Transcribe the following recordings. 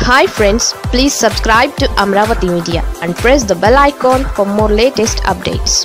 hi friends please subscribe to Amaravati media and press the bell icon for more latest updates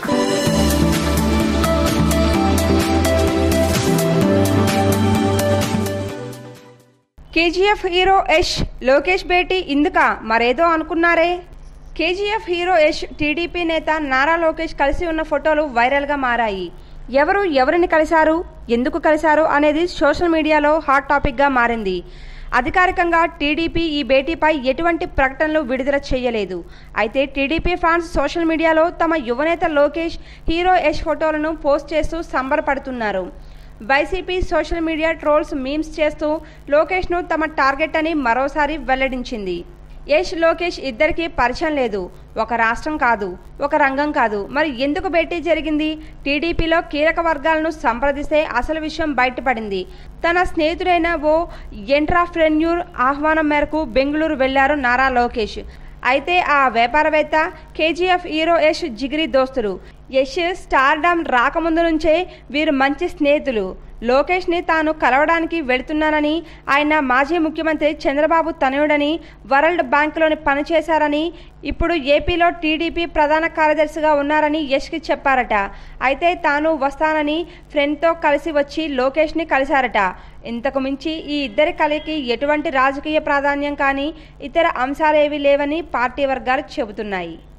KGF hero Yash Lokesh భేటీ ఇందుక మరేదో అనుకున్నారే KGF hero Yash TDP నేత నారా లోకేష్ కలిసి ఉన్న ఫోటోలు వైరల్గా మారాయి ఎవరు ఎవరిని కలిశారు ఎందుకు కలిశారు అనేది సోషల్ మీడియాలో హాట్ టాపిక్గా మారింది అధికారికంగా టీడీపీ ఈ భేటీపై ఎటువంటి ప్రకటనలు విడుదల చేయలేదు అయితే టీడీపీ ఫ్యాన్స్ సోషల్ మీడియాలో తమ యువనేత లోకేష్ హీరో యష్ ఫోటోలను పోస్ట్ చేస్తూ సంబరపడుతున్నారు YCP social media trolls memes చేస్తూ లోకేష్ను తమ టార్గెట్ అని మరోసారి వెల్లడించింది యష్ లోకేష్ ఇద్దరికీ పరిచయం లేదు ఒక రాష్ట్రం కాదు ఒక రంగం కాదు మరి ఎందుకు భేటీ జరిగింది టీడీపీలో కీలక వర్గాలను సంప్రదిస్తే అసలు విషయం బయటపడింది తన స్నేహితుడైన ఓ ఎంట్రాప్రెన్యూర్ ఆహ్వానం మేరకు బెంగళూరు వెళ్లారు నారా లోకేష్ అయితే ఆ వ్యాపారవేత్త కేజీఎఫ్ హీరో యష్ జిగిరి దోస్తులు యష్ స్టార్డమ్ రాకముందు నుంచే వీరు మంచి స్నేహితులు లోకేష్ని తాను కలవడానికి వెళుతున్నానని ఆయన మాజీ ముఖ్యమంత్రి చంద్రబాబు తనయుడని వరల్డ్ బ్యాంకులోని పనిచేశారని ఇప్పుడు ఏపీలో టీడీపీ ప్రధాన కార్యదర్శిగా ఉన్నారని యష్కి చెప్పారట అయితే తాను వస్తానని ఫ్రెండ్తో కలిసి వచ్చి లోకేష్ని కలిశారట ఇంతకు మించి ఈ ఇద్దరి కలికి ఎటువంటి రాజకీయ ప్రాధాన్యం కానీ ఇతర అంశాలేవీ లేవని పార్టీ వర్గాలు చెబుతున్నాయి